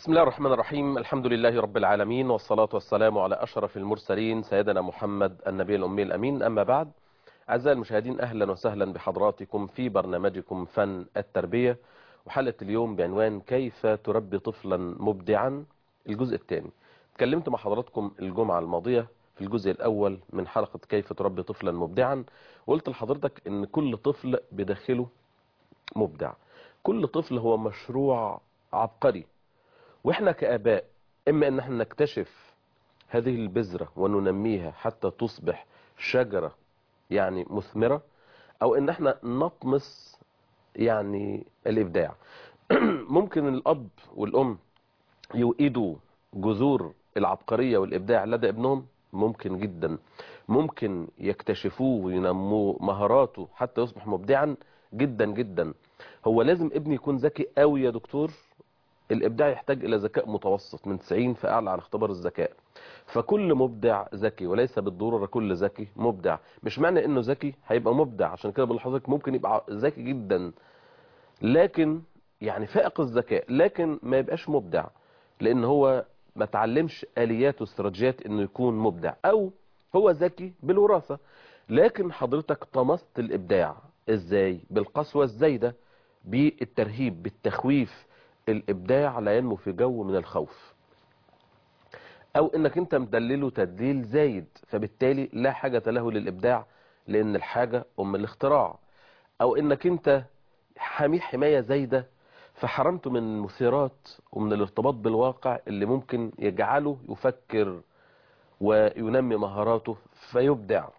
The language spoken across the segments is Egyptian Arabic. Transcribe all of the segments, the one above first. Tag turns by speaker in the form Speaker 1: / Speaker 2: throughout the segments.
Speaker 1: بسم الله الرحمن الرحيم الحمد لله رب العالمين والصلاة والسلام على أشرف المرسلين سيدنا محمد النبي الأمي الأمين أما بعد أعزائي المشاهدين أهلا وسهلا بحضراتكم في برنامجكم فن التربية وحلقة اليوم بعنوان كيف تربي طفلا مبدعا الجزء الثاني اتكلمت مع حضراتكم الجمعة الماضية في الجزء الأول من حلقة كيف تربي طفلا مبدعا وقلت لحضرتك ان كل طفل بداخله مبدع كل طفل هو مشروع عبقري واحنا كآباء اما ان احنا نكتشف هذه البذرة وننميها حتى تصبح شجرة يعني مثمرة او ان احنا نطمس يعني الابداع ممكن الاب والام يوئدوا جذور العبقرية والابداع لدى ابنهم ممكن جدا ممكن يكتشفوه وينموه مهاراته حتى يصبح مبدعا جدا جدا هو لازم ابني يكون ذكي قوي يا دكتور الابداع يحتاج الى ذكاء متوسط من 90 فاعلى على اختبار الذكاء فكل مبدع ذكي وليس بالضروره كل ذكي مبدع مش معنى انه ذكي هيبقى مبدع عشان كده بقول لحضرتك ممكن يبقى ذكي جدا لكن يعني فائق الذكاء لكن ما يبقاش مبدع لان هو ما تعلمش اليات واستراتيجيات انه يكون مبدع او هو ذكي بالوراثه لكن حضرتك طمست الابداع ازاي بالقسوه الزايده بالترهيب بالتخويف الابداع لا ينمو في جو من الخوف او انك انت مدلله تدليل زايد فبالتالي لا حاجة له للابداع لان الحاجة ام الاختراع او انك انت حاميه حماية زايدة فحرمته من المثيرات ومن الارتباط بالواقع اللي ممكن يجعله يفكر وينمي مهاراته فيبدع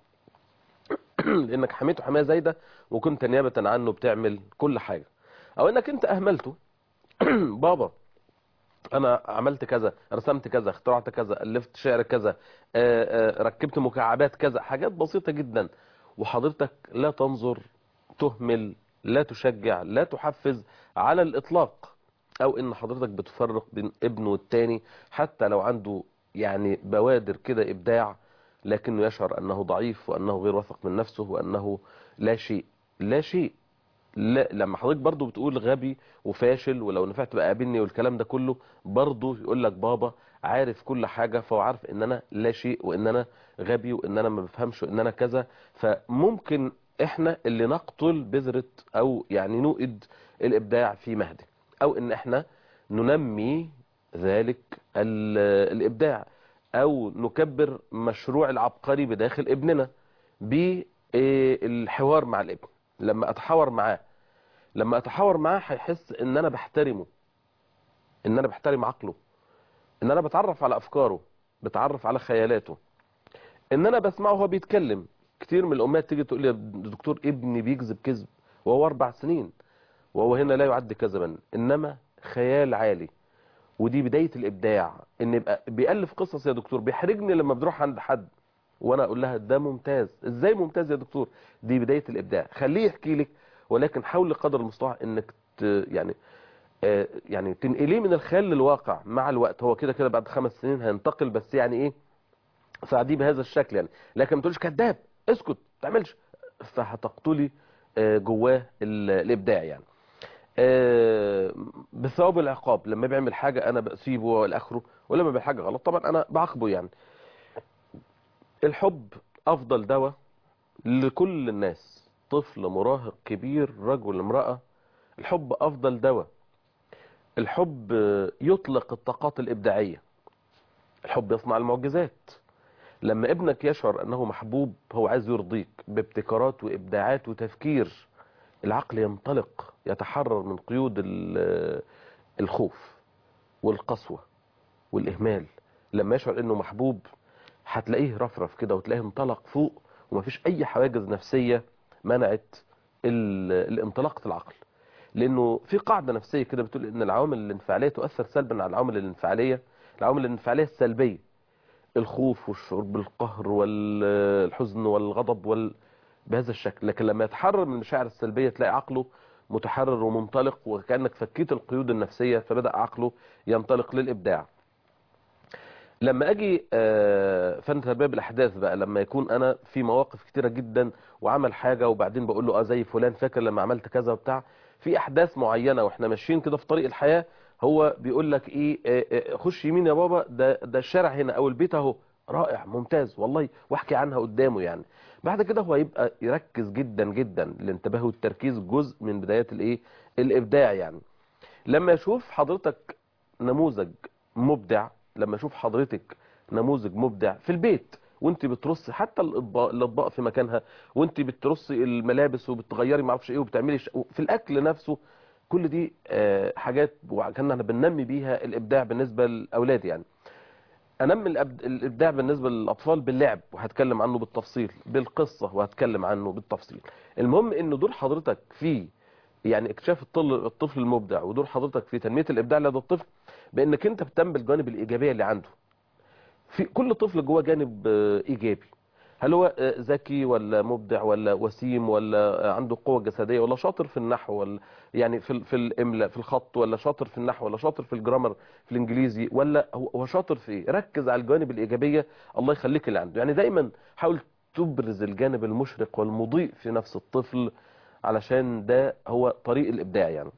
Speaker 1: لانك حميته حماية زايدة وكنت نيابة عنه بتعمل كل حاجة او انك انت اهملته بابا انا عملت كذا رسمت كذا اخترعت كذا الفت شعر كذا آآ آآ ركبت مكعبات كذا حاجات بسيطة جدا وحضرتك لا تنظر تهمل لا تشجع لا تحفز على الاطلاق او ان حضرتك بتفرق بين ابن والتاني حتى لو عنده يعني بوادر كده ابداع لكنه يشعر انه ضعيف وانه غير واثق من نفسه وانه لا شيء لا شيء لا لما حضرتك برضو بتقول غبي وفاشل ولو نفعت بقى قابلني والكلام ده كله برضو يقول لك بابا عارف كل حاجة فهو عارف ان انا لا شيء وان انا غبي وان انا ما بفهمش وان انا كذا فممكن احنا اللي نقتل بذرة او يعني نوئد الابداع في مهده او ان احنا ننمي ذلك الابداع او نكبر مشروع العبقري بداخل ابننا بالحوار مع الابن لما اتحاور معاه لما اتحاور معاه هيحس ان انا بحترمه ان انا بحترم عقله ان انا بتعرف على افكاره بتعرف على خيالاته ان انا بسمعه وهو بيتكلم كتير من الامهات تيجي تقول لي يا دكتور ابني بيكذب كذب وهو اربع سنين وهو هنا لا يعد كذبا انما خيال عالي ودي بداية الابداع ان يبقى بيألف قصص يا دكتور بيحرجني لما بروح عند حد وانا اقول لها ده ممتاز ازاي ممتاز يا دكتور دي بداية الابداع خليه يحكي لك ولكن حاول قدر المستطاع انك ت يعني آه يعني تنقليه من الخيال للواقع مع الوقت هو كده كده بعد خمس سنين هينتقل بس يعني ايه ساعديه بهذا الشكل يعني لكن ما تقولش كذاب اسكت ما تعملش فهتقتلي آه جواه الابداع يعني آه بالثواب والعقاب لما بيعمل حاجة انا بسيبه والاخره ولما بيعمل حاجة غلط طبعا انا بعاقبه يعني الحب افضل دواء لكل الناس طفل مراهق كبير رجل امرأة الحب افضل دواء الحب يطلق الطاقات الابداعية الحب يصنع المعجزات لما ابنك يشعر انه محبوب هو عايز يرضيك بابتكارات وابداعات وتفكير العقل ينطلق يتحرر من قيود الخوف والقسوة والاهمال لما يشعر انه محبوب هتلاقيه رفرف كده وتلاقيه انطلق فوق ومفيش اي حواجز نفسية منعت الانطلاقة العقل لانه في قاعدة نفسية كده بتقول ان العوامل الانفعالية تؤثر سلبا على العوامل الانفعالية العوامل الانفعالية السلبية الخوف والشعور بالقهر والحزن والغضب وال... بهذا الشكل لكن لما يتحرر من المشاعر السلبية تلاقي عقله متحرر ومنطلق وكأنك فكيت القيود النفسية فبدأ عقله ينطلق للإبداع لما اجي فن تربيه بالاحداث بقى لما يكون انا في مواقف كتيره جدا وعمل حاجه وبعدين بقول له اه زي فلان فاكر لما عملت كذا وبتاع في احداث معينه واحنا ماشيين كده في طريق الحياه هو بيقول لك ايه آه، آه، خش يمين يا بابا ده ده الشارع هنا او البيت اهو رائع ممتاز والله واحكي عنها قدامه يعني بعد كده هو يبقى يركز جدا جدا الانتباه والتركيز جزء من بدايات الايه الابداع يعني لما يشوف حضرتك نموذج مبدع لما يشوف حضرتك نموذج مبدع في البيت وانت بترصي حتى الاطباق الاطباق في مكانها وانت بترصي الملابس وبتغيري ما اعرفش ايه وبتعملي ش... في الاكل نفسه كل دي آه، حاجات وكان احنا بننمي بيها الابداع بالنسبه للاولاد يعني انمي الأب- الابداع بالنسبه للاطفال باللعب وهتكلم عنه بالتفصيل بالقصه وهتكلم عنه بالتفصيل المهم ان دور حضرتك في يعني اكتشاف الطفل الطفل المبدع ودور حضرتك في تنميه الابداع لدى الطفل بانك انت بتهتم بالجوانب الايجابيه اللي عنده في كل طفل جواه جانب آه، ايجابي هل هو آه، ذكي ولا مبدع ولا وسيم ولا آه، عنده قوة جسدية ولا شاطر في النحو ولا يعني في ال- في الاملاء في الخط ولا شاطر في النحو ولا شاطر في الجرامر في الانجليزي ولا هو هو شاطر في ايه ركز على الجوانب الايجابية الله يخليك اللي عنده يعني دايما حاول تبرز الجانب المشرق والمضيء في نفس الطفل علشان ده هو طريق الابداع يعني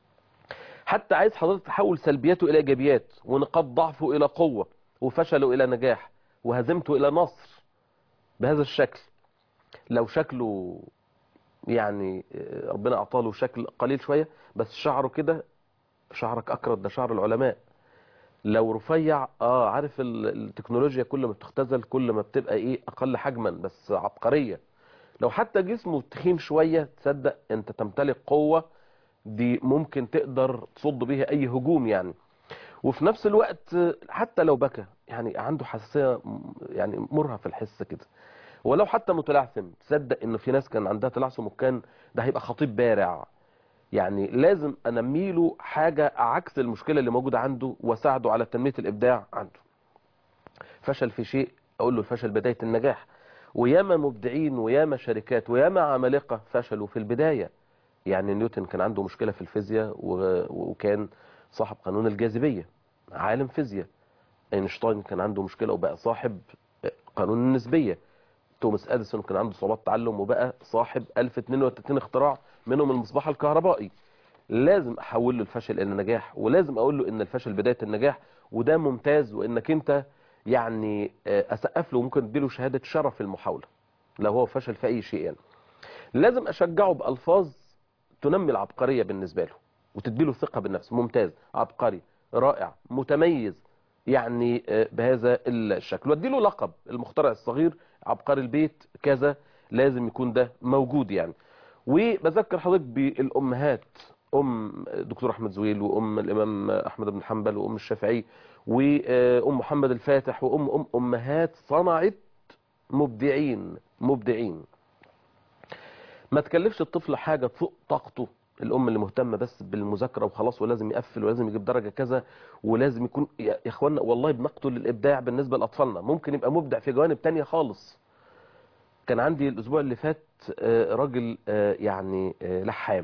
Speaker 1: حتى عايز حضرتك تحول سلبياته الى ايجابيات ونقاط ضعفه الى قوة وفشله الى نجاح وهزيمته الى نصر بهذا الشكل لو شكله يعني آه، ربنا اعطاله شكل قليل شوية بس شعره كده شعرك اكرت ده شعر العلماء لو رفيع اه عارف ال- التكنولوجيا كل ما بتختزل كل ما بتبقى ايه اقل حجما بس عبقرية لو حتى جسمه تخين شوية تصدق انت تمتلك قوة دي ممكن تقدر تصد بيها اي هجوم يعني وفي نفس الوقت حتى لو بكى يعني عنده حساسية م- يعني مرهفة في الحس كده ولو حتى متلعثم تصدق ان في ناس كان عندها تلعثم وكان ده هيبقى خطيب بارع يعني لازم انمي له حاجة عكس المشكلة اللي موجودة عنده واساعده على تنمية الابداع عنده فشل في شيء اقول له الفشل بداية النجاح وياما مبدعين وياما شركات وياما عمالقة فشلوا في البداية يعني نيوتن كان عنده مشكلة في الفيزياء و- وكان صاحب قانون الجاذبية عالم فيزياء اينشتاين كان عنده مشكلة وبقى صاحب قانون النسبية توماس اديسون كان عنده صعوبات تعلم وبقى صاحب 1032 اختراع منهم المصباح الكهربائي لازم احول له الفشل الى نجاح ولازم اقول له ان الفشل بداية النجاح وده ممتاز وانك انت يعني آه، اسقف له وممكن اديله شهادة شرف في المحاولة لو هو فشل في اي شيء يعني لازم اشجعه بالفاظ تنمي العبقرية بالنسبة له وتديله ثقة بالنفس ممتاز عبقري رائع متميز يعني آه، بهذا الشكل واديله لقب المخترع الصغير عبقري البيت كذا لازم يكون ده موجود يعني وبذكر حضرتك بالامهات ام دكتور احمد زويل وام الامام احمد بن حنبل وام الشافعي وام محمد الفاتح وام ام امهات صنعت مبدعين مبدعين ما تكلفش الطفل حاجة فوق طاقته الام اللي مهتمه بس بالمذاكره وخلاص ولازم يقفل ولازم يجيب درجه كذا ولازم يكون يا يا اخوانا والله بنقتل الابداع بالنسبه لاطفالنا ممكن يبقى مبدع في جوانب تانية خالص كان عندي الاسبوع اللي فات آه، راجل آه، يعني آه، لحام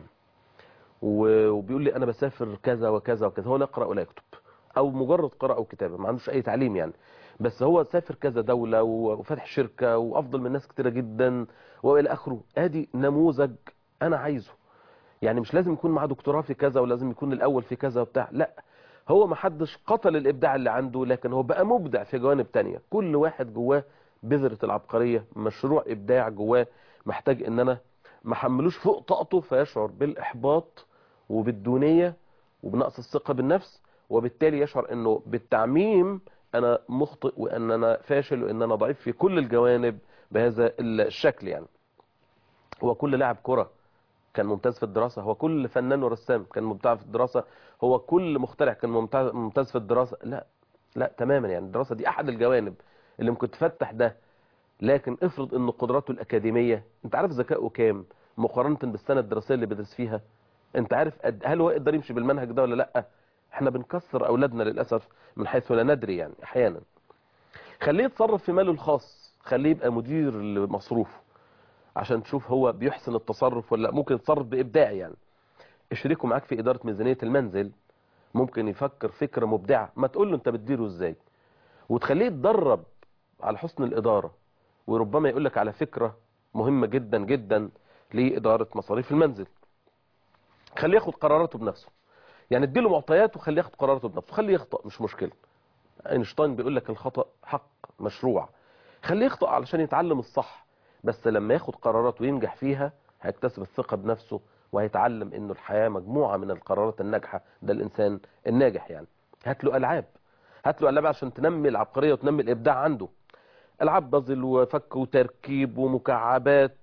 Speaker 1: و- وبيقول لي انا بسافر كذا وكذا وكذا هو لا يقرا ولا يكتب او مجرد قراءه وكتابه ما عندوش اي تعليم يعني بس هو سافر كذا دوله و- وفتح شركه وافضل من ناس كتيره جدا والى اخره ادي نموذج انا عايزه يعني مش لازم يكون معاه دكتوراه في كذا ولازم يكون الاول في كذا وبتاع لا هو ما حدش قتل الابداع اللي عنده لكن هو بقى مبدع في جوانب تانية كل واحد جواه بذرة العبقرية مشروع ابداع جواه محتاج ان انا ما حملوش فوق طاقته فيشعر بالاحباط وبالدونية وبنقص الثقة بالنفس وبالتالي يشعر انه بالتعميم انا مخطئ وان انا فاشل وان انا ضعيف في كل الجوانب بهذا الشكل يعني هو كل لاعب كرة كان ممتاز في الدراسة هو كل فنان ورسام كان ممتاز في الدراسة هو كل مخترع كان ممتاز ممتاز في الدراسة لا لا تماما يعني الدراسة دي أحد الجوانب اللي ممكن تفتح ده لكن افرض ان قدراته الأكاديمية انت عارف ذكائه كام مقارنة بالسنة الدراسية اللي بيدرس فيها انت عارف قد هل هو يقدر يمشي بالمنهج ده ولا لا احنا بنكسر اولادنا للأسف من حيث لا ندري يعني احيانا خليه يتصرف في ماله الخاص خليه يبقى مدير لمصروفه عشان تشوف هو بيحسن التصرف ولا ممكن يتصرف بإبداع يعني اشركه معاك في إدارة ميزانية المنزل ممكن يفكر فكرة مبدعة ما تقول له انت بتديره ازاي وتخليه يتدرب على حسن الإدارة وربما يقول لك على فكرة مهمة جدا جدا لإدارة مصاريف المنزل خليه ياخد قراراته بنفسه يعني اديله معطيات وخليه ياخد قراراته بنفسه خليه يخطأ مش مشكلة اينشتاين بيقول لك الخطأ حق مشروع خليه يخطأ علشان يتعلم الصح بس لما ياخد قرارات وينجح فيها هيكتسب الثقة بنفسه وهيتعلم انه الحياة مجموعة من القرارات الناجحة ده الانسان الناجح يعني هات له العاب هات له العاب عشان تنمي العبقرية وتنمي الابداع عنده العاب بازل وفك وتركيب ومكعبات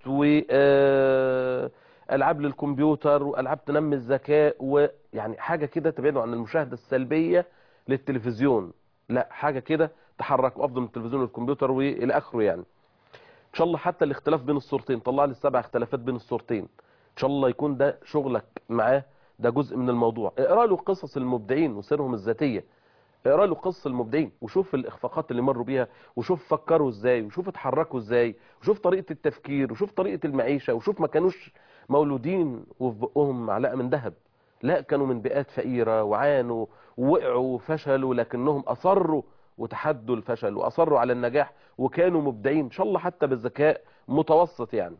Speaker 1: والعاب للكمبيوتر والعاب تنمي الذكاء ويعني حاجة كده تبعده عن المشاهدة السلبية للتلفزيون لا حاجة كده تحرك افضل من التلفزيون والكمبيوتر والى اخره يعني ان شاء الله حتى الاختلاف بين الصورتين طلع لي السبع اختلافات بين الصورتين ان شاء الله يكون ده شغلك معاه ده جزء من الموضوع اقرا له قصص المبدعين وسيرهم الذاتيه اقرا له قصص المبدعين وشوف الاخفاقات اللي مروا بيها وشوف فكروا ازاي وشوف اتحركوا ازاي وشوف طريقه التفكير وشوف طريقه المعيشه وشوف ما كانوش مولودين وفي بقهم معلقه من ذهب لا كانوا من بيئات فقيره وعانوا ووقعوا وفشلوا لكنهم اصروا وتحدوا الفشل واصروا على النجاح وكانوا مبدعين ان شاء الله حتى بالذكاء متوسط يعني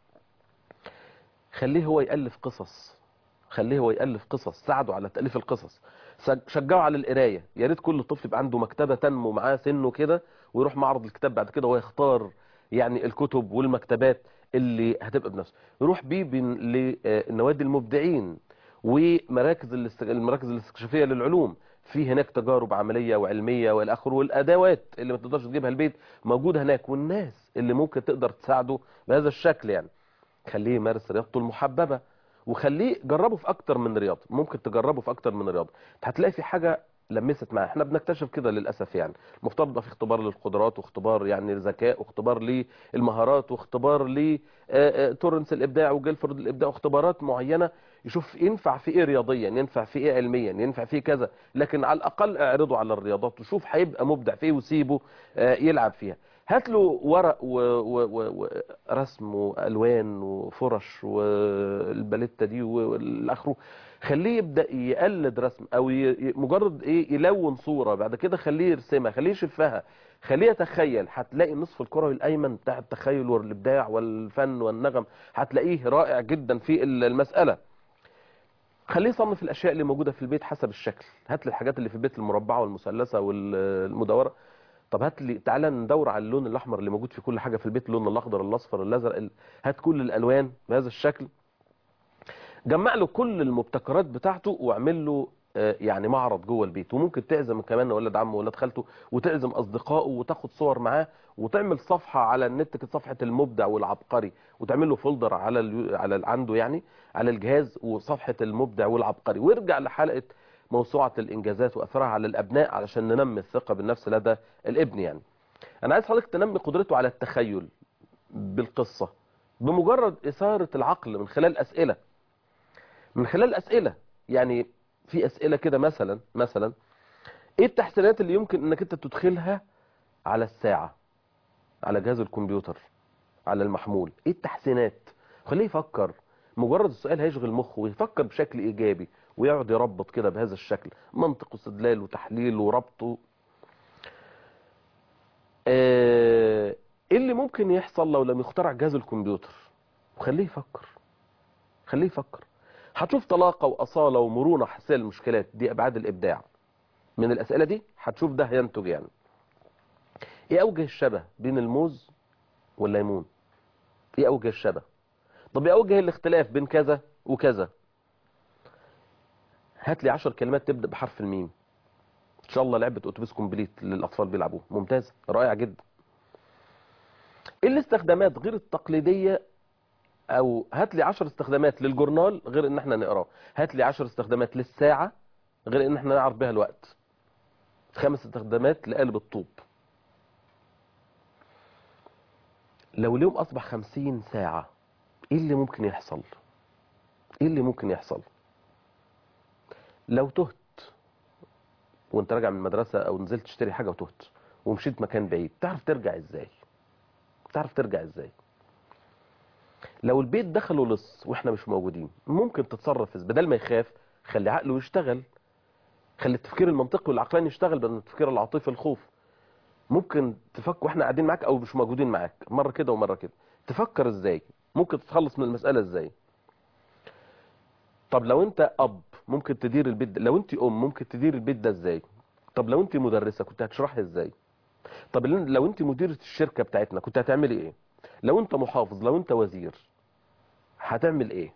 Speaker 1: خليه هو يالف قصص خليه هو يالف قصص ساعده على تاليف القصص شجعه على القرايه يا ريت كل طفل يبقى عنده مكتبه تنمو معاه سنه كده ويروح معرض الكتاب بعد كده ويختار يعني الكتب والمكتبات اللي هتبقى بنفسه يروح بيه لنوادي المبدعين ومراكز الاست... المراكز الاستكشافيه للعلوم في هناك تجارب عمليه وعلميه والى اخره والادوات اللي ما تقدرش تجيبها البيت موجوده هناك والناس اللي ممكن تقدر تساعده بهذا الشكل يعني خليه يمارس رياضته المحببه وخليه جربه في اكتر من رياضه ممكن تجربه في اكتر من رياضه هتلاقي في حاجه لمست معاه احنا بنكتشف كده للاسف يعني المفترض يبقى في اختبار للقدرات واختبار يعني ذكاء واختبار للمهارات واختبار لتورنس الابداع وجيلفورد الابداع واختبارات معينه يشوف ينفع في ايه رياضيا ينفع في ايه علميا ينفع في كذا لكن على الاقل اعرضه على الرياضات وشوف هيبقى مبدع فيه وسيبه يلعب فيها هات له ورق ورسم والوان وفرش والباليتا دي والاخره خليه يبدا يقلد رسم او مجرد ايه يلون صوره بعد كده خليه يرسمها خليه يشفها خليه يتخيل هتلاقي النصف الكروي الايمن بتاع التخيل والابداع والفن والنغم هتلاقيه رائع جدا في المساله خليه يصنف الاشياء اللي موجوده في البيت حسب الشكل هات لي الحاجات اللي في البيت المربعه والمثلثه والمدوره طب هات لي تعالى ندور على اللون الاحمر اللي موجود في كل حاجه في البيت اللون الاخضر الاصفر الازرق هات كل الالوان بهذا الشكل جمع له كل المبتكرات بتاعته واعمل له يعني معرض جوه البيت وممكن تعزم كمان ولاد عمه وولاد خالته وتعزم اصدقائه وتاخد صور معاه وتعمل صفحه على النت كده صفحه المبدع والعبقري وتعمل له فولدر على ال على ال عنده يعني على الجهاز وصفحه المبدع والعبقري وارجع لحلقه موسوعه الانجازات واثرها على الابناء علشان ننمي الثقه بالنفس لدى الابن يعني انا عايز حضرتك تنمي قدرته على التخيل بالقصه بمجرد اثاره العقل من خلال اسئله من خلال اسئله يعني في اسئله كده مثلا مثلا ايه التحسينات اللي يمكن انك انت تدخلها على الساعه على جهاز الكمبيوتر على المحمول ايه التحسينات خليه يفكر مجرد السؤال هيشغل مخه ويفكر بشكل ايجابي ويقعد يربط كده بهذا الشكل منطق واستدلال وتحليل وربطه ايه اللي ممكن يحصل لو لم يخترع جهاز الكمبيوتر وخليه يفكر خليه يفكر هتشوف طلاقة وأصالة ومرونة حساسية للمشكلات دي أبعاد الإبداع من الأسئلة دي هتشوف ده هينتج يعني إيه أوجه الشبه بين الموز والليمون إيه أوجه الشبه طب إيه أوجه الاختلاف بين كذا وكذا هات لي 10 كلمات تبدأ بحرف الميم إن شاء الله لعبة أتوبيس كومبليت للأطفال بيلعبوه ممتازة رائع جدا إيه الاستخدامات غير التقليدية او هات لي 10 استخدامات للجورنال غير ان احنا نقراه هات لي 10 استخدامات للساعه غير ان احنا نعرف بها الوقت خمس استخدامات لقالب الطوب لو اليوم اصبح 50 ساعه ايه اللي ممكن يحصل ايه اللي ممكن يحصل لو تهت وانت راجع من المدرسه او نزلت تشتري حاجه وتهت ومشيت مكان بعيد تعرف ترجع ازاي تعرف ترجع ازاي لو البيت دخله لص واحنا مش موجودين ممكن تتصرف ازاي بدل ما يخاف خلي عقله يشتغل خلي التفكير المنطقي والعقلاني يشتغل بدل التفكير العاطفي الخوف ممكن تفكر واحنا قاعدين معاك او مش موجودين معاك مره كده ومره كده تفكر ازاي ممكن تتخلص من المساله ازاي طب لو انت اب ممكن تدير البيت ده لو انت ام ممكن تدير البيت ده ازاي طب لو انت مدرسه كنت هتشرحي ازاي طب لو انت مديره الشركه بتاعتنا كنت هتعملي ايه لو انت محافظ لو انت وزير هتعمل ايه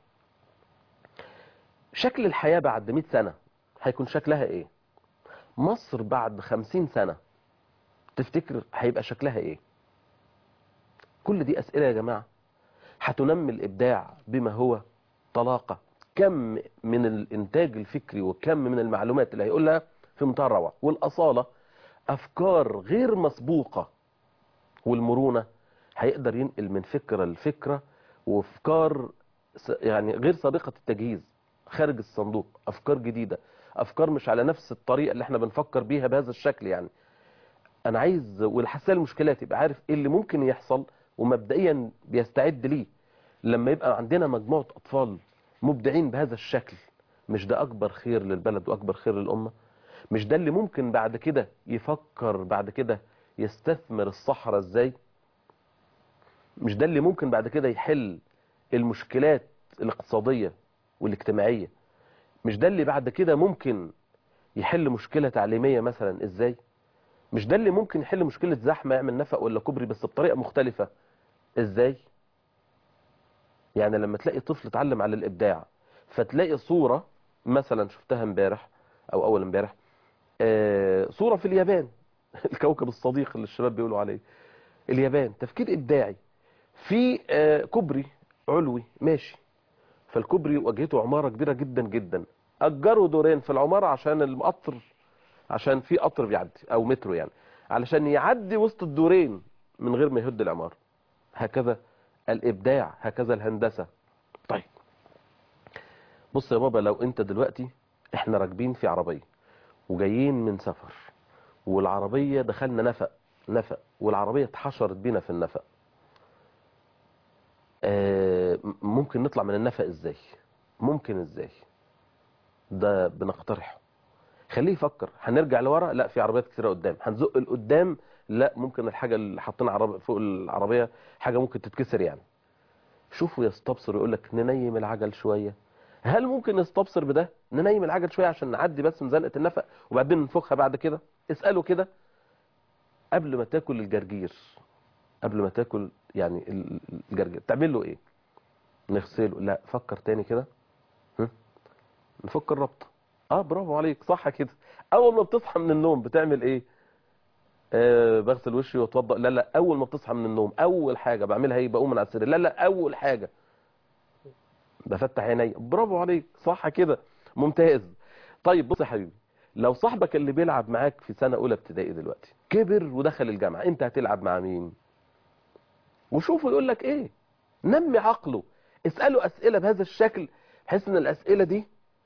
Speaker 1: شكل الحياه بعد 100 سنه هيكون شكلها ايه مصر بعد 50 سنه تفتكر هيبقى شكلها ايه كل دي اسئله يا جماعه هتنمي الابداع بما هو طلاقه كم من الانتاج الفكري وكم من المعلومات اللي هيقولها في منتهى الروعه والاصاله افكار غير مسبوقه والمرونه هيقدر ينقل من فكره لفكره وافكار يعني غير سابقه التجهيز خارج الصندوق افكار جديده افكار مش على نفس الطريقه اللي احنا بنفكر بيها بهذا الشكل يعني انا عايز والحساسيه المشكلات يبقى عارف ايه اللي ممكن يحصل ومبدئيا بيستعد ليه لما يبقى عندنا مجموعه اطفال مبدعين بهذا الشكل مش ده اكبر خير للبلد واكبر خير للامه مش ده اللي ممكن بعد كده يفكر بعد كده يستثمر الصحراء ازاي مش ده اللي ممكن بعد كده يحل المشكلات الاقتصادية والاجتماعية مش ده اللي بعد كده ممكن يحل مشكلة تعليمية مثلا ازاي مش ده اللي ممكن يحل مشكلة زحمة يعمل نفق ولا كوبري بس بطريقة مختلفة ازاي يعني لما تلاقي طفل اتعلم على الابداع فتلاقي صورة مثلا شفتها امبارح او اول امبارح آه صورة في اليابان الكوكب الصديق اللي الشباب بيقولوا عليه اليابان تفكير ابداعي في آه كوبري علوي ماشي فالكوبري واجهته عمارة كبيرة جدا جدا اجروا دورين في العمارة عشان القطر عشان في قطر بيعدي او مترو يعني علشان يعدي وسط الدورين من غير ما يهد العمارة هكذا الابداع هكذا الهندسة طيب بص يا بابا لو انت دلوقتي احنا راكبين في عربية وجايين من سفر والعربية دخلنا نفق نفق والعربية اتحشرت بينا في النفق آه ممكن نطلع من النفق ازاي ممكن ازاي ده بنقترحه خليه يفكر هنرجع لورا لا في عربيات كتيرة قدام هنزق لقدام لا ممكن الحاجة اللي حاطين عربية فوق العربية حاجة ممكن تتكسر يعني شوفوا يستبصر ويقول لك ننيم العجل شوية هل ممكن نستبصر بده ننيم العجل شوية عشان نعدي بس من زنقة النفق وبعدين ننفخها بعد كده اسأله كده قبل ما تاكل الجرجير قبل ما تاكل يعني الجرجير تعمل له ايه نغسله لا فكر تاني كده نفك الربط اه برافو عليك صح كده اول ما بتصحى من النوم بتعمل ايه آه بغسل وشي واتوضا لا لا اول ما بتصحى من النوم اول حاجه بعملها ايه بقوم من على السرير لا لا اول حاجه بفتح عيني برافو عليك صح كده ممتاز طيب بص يا حبيبي لو صاحبك اللي بيلعب معاك في سنه اولى ابتدائي دلوقتي كبر ودخل الجامعه انت هتلعب مع مين وشوفه يقول لك ايه نمي عقله اساله اسئله بهذا الشكل بحيث ان الاسئله دي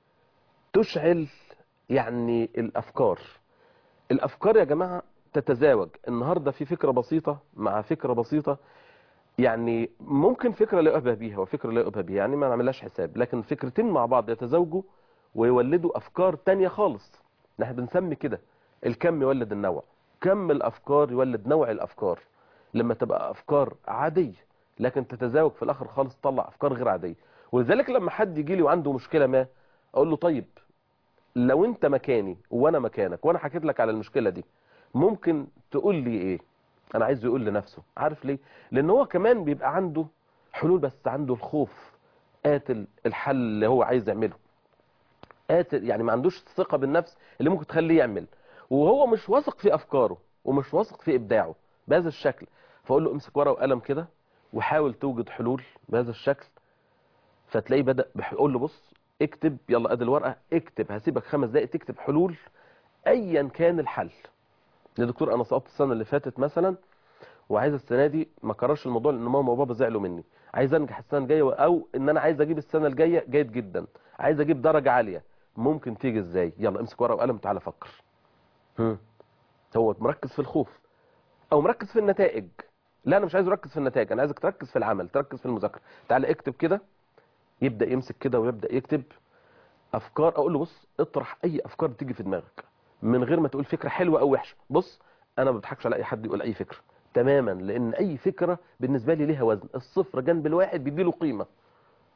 Speaker 1: تشعل يعني الافكار الافكار يا جماعه تتزاوج النهارده في فكره بسيطه مع فكره بسيطه يعني ممكن فكره لا يؤبه بيها وفكره لا يؤبه بيها يعني ما نعملهاش حساب لكن فكرتين مع بعض يتزاوجوا ويولدوا افكار تانية خالص احنا بنسمي كده الكم يولد النوع كم الافكار يولد نوع الافكار لما تبقى افكار عاديه لكن تتزاوج في الاخر خالص تطلع افكار غير عاديه ولذلك لما حد يجي لي وعنده مشكله ما اقول له طيب لو انت مكاني وانا مكانك وانا حكيت لك على المشكله دي ممكن تقول لي ايه انا عايزه يقول لنفسه عارف ليه لان هو كمان بيبقى عنده حلول بس عنده الخوف قاتل الحل اللي هو عايز يعمله قاتل يعني ما عندوش الثقه بالنفس اللي ممكن تخليه يعمل وهو مش واثق في افكاره ومش واثق في ابداعه بهذا الشكل فاقول له امسك ورقه وقلم كده وحاول توجد حلول بهذا الشكل فتلاقيه بدا بيقول له بص اكتب يلا ادي الورقه اكتب هسيبك خمس دقائق تكتب حلول ايا كان الحل يا دكتور انا سقطت السنه اللي فاتت مثلا وعايز السنه دي ما كررش الموضوع لان ماما وبابا زعلوا مني عايز انجح السنه الجايه او ان انا عايز اجيب السنه الجايه جيد جدا عايز اجيب درجه عاليه ممكن تيجي ازاي يلا امسك ورقه وقلم تعالى فكر هم. هو مركز في الخوف او مركز في النتائج لا انا مش عايز اركز في النتائج انا عايزك تركز في العمل تركز في المذاكره تعالى اكتب كده يبدا يمسك كده ويبدا يكتب افكار اقول له بص اطرح اي افكار تيجي في دماغك من غير ما تقول فكره حلوه او وحشه بص انا ما بضحكش على اي حد يقول اي فكره تماما لان اي فكره بالنسبه لي ليها وزن الصفر جنب الواحد بيدي له قيمه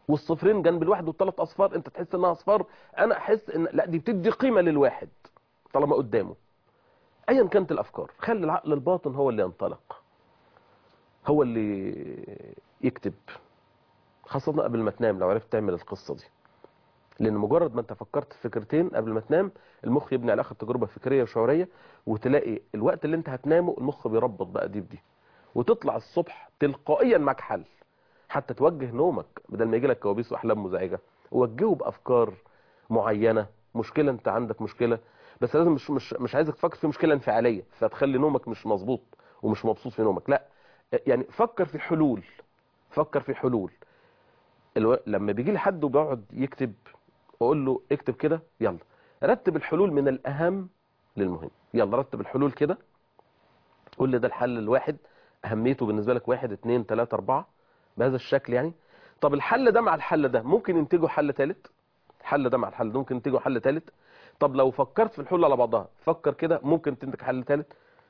Speaker 1: والصفرين جنب الواحد والثلاث اصفار انت تحس انها اصفار انا احس ان لا دي بتدي قيمه للواحد طالما قدامه ايا كانت الافكار خلي العقل الباطن هو اللي ينطلق هو اللي يكتب خاصة قبل ما تنام لو عرفت تعمل القصة دي لأن مجرد ما أنت فكرت في فكرتين قبل ما تنام المخ يبني على آخر تجربة فكرية وشعورية وتلاقي الوقت اللي أنت هتنامه المخ بيربط بقى دي بدي وتطلع الصبح تلقائيا معك حل حتى توجه نومك بدل ما يجي لك كوابيس وأحلام مزعجة وجهه بأفكار معينة مشكلة أنت عندك مشكلة بس لازم مش مش مش عايزك تفكر في مشكلة انفعالية فتخلي نومك مش مظبوط ومش مبسوط في نومك لا يعني فكر في حلول فكر في حلول الو... لما بيجي لي حد وبيقعد يكتب اقول له اكتب كده يلا رتب الحلول من الاهم للمهم يلا رتب الحلول كده قول لي ده الحل الواحد اهميته بالنسبه لك واحد اتنين تلاته اربعه بهذا الشكل يعني طب الحل ده مع الحل ده ممكن ينتجوا حل ثالث الحل ده مع الحل ده ممكن ينتجوا حل ثالث طب لو فكرت في الحلول على بعضها فكر كده ممكن تنتج حل ثالث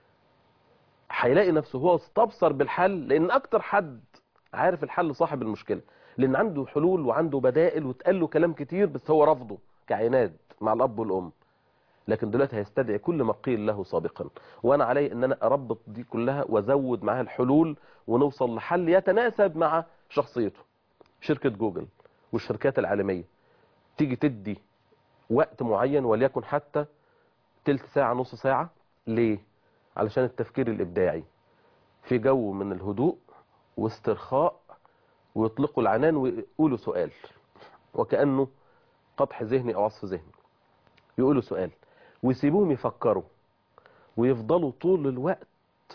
Speaker 1: هيلاقي نفسه هو استبصر بالحل لان اكتر حد عارف الحل صاحب المشكله لان عنده حلول وعنده بدائل واتقال له كلام كتير بس هو رفضه كعناد مع الاب والام لكن دلوقتي هيستدعي كل ما قيل له سابقا وانا علي ان انا اربط دي كلها وازود معاها الحلول ونوصل لحل يتناسب مع شخصيته شركه جوجل والشركات العالميه تيجي تدي وقت معين وليكن حتى تلت ساعه نص ساعه ليه علشان التفكير الابداعي في جو من الهدوء واسترخاء ويطلقوا العنان ويقولوا سؤال وكأنه قطح ذهني أو عصف ذهني يقولوا سؤال ويسيبوهم يفكروا ويفضلوا طول الوقت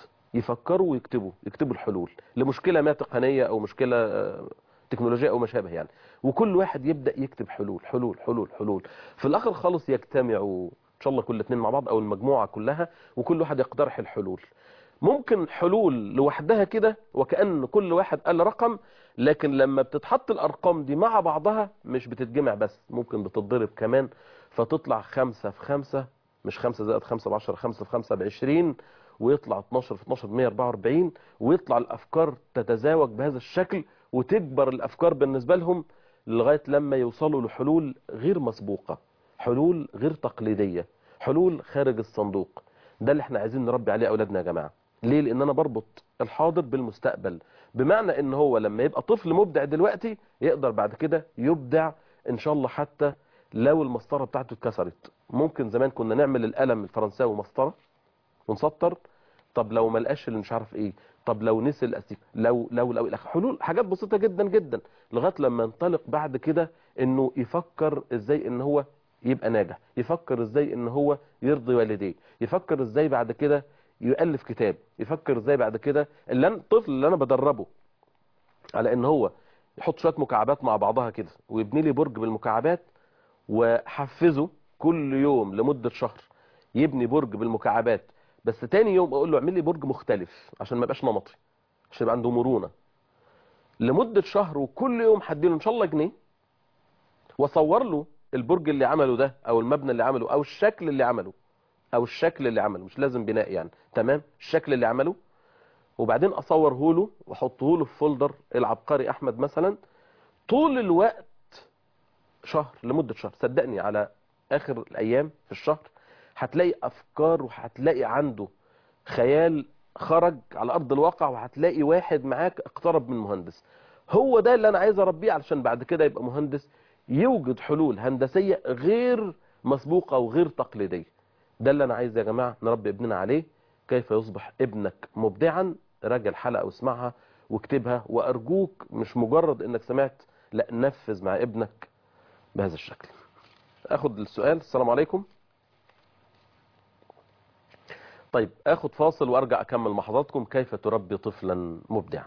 Speaker 1: يفكروا ويكتبوا يكتبوا الحلول لمشكلة ما تقنية أو مشكلة تكنولوجية أو ما شابه يعني وكل واحد يبدأ يكتب حلول حلول حلول حلول في الآخر خالص يجتمعوا إن شاء الله كل اتنين مع بعض أو المجموعة كلها وكل واحد يقترح الحلول ممكن حلول لوحدها كده وكأن كل واحد قال رقم لكن لما بتتحط الأرقام دي مع بعضها مش بتتجمع بس ممكن بتتضرب كمان فتطلع خمسة في خمسة مش خمسة زائد خمسة بعشرة خمسة في خمسة بعشرين ويطلع 12 في 12 ب 144 ويطلع الأفكار تتزاوج بهذا الشكل وتكبر الأفكار بالنسبة لهم لغاية لما يوصلوا لحلول غير مسبوقة حلول غير تقليدية حلول خارج الصندوق ده اللي احنا عايزين نربي عليه أولادنا يا جماعة ليه لان انا بربط الحاضر بالمستقبل بمعنى ان هو لما يبقى طفل مبدع دلوقتي يقدر بعد كده يبدع ان شاء الله حتى لو المسطره بتاعته اتكسرت ممكن زمان كنا نعمل القلم الفرنساوي مسطره ونسطر طب لو ما لقاش اللي مش عارف ايه طب لو نسي الاستيك لو لو لو حلول حاجات بسيطه جدا جدا لغايه لما ينطلق بعد كده انه يفكر ازاي ان هو يبقى ناجح يفكر ازاي ان هو يرضي والديه يفكر ازاي بعد كده يؤلف كتاب يفكر ازاي بعد كده اللي أنا الطفل اللي انا بدربه على ان هو يحط شويه مكعبات مع بعضها كده ويبني لي برج بالمكعبات وحفزه كل يوم لمده شهر يبني برج بالمكعبات بس تاني يوم اقول له اعمل لي برج مختلف عشان ما يبقاش نمطي عشان يبقى عنده مرونه لمده شهر وكل يوم هديله ان شاء الله جنيه واصور له البرج اللي عمله ده او المبنى اللي عمله او الشكل اللي عمله او الشكل اللي عمله مش لازم بناء يعني تمام الشكل اللي عمله وبعدين اصوره له واحطه له في فولدر العبقري احمد مثلا طول الوقت شهر لمدة شهر صدقني على اخر الايام في الشهر هتلاقي افكار وهتلاقي عنده خيال خرج على ارض الواقع وهتلاقي واحد معاك اقترب من مهندس هو ده اللي انا عايز اربيه علشان بعد كده يبقى مهندس يوجد حلول هندسية غير مسبوقة وغير تقليدية ده اللي انا عايز يا جماعة نربي ابننا عليه كيف يصبح ابنك مبدعا راجع الحلقة واسمعها واكتبها وارجوك مش مجرد انك سمعت لا نفذ مع ابنك بهذا الشكل اخد السؤال السلام عليكم طيب اخد فاصل وارجع اكمل مع حضراتكم كيف تربي طفلا مبدعا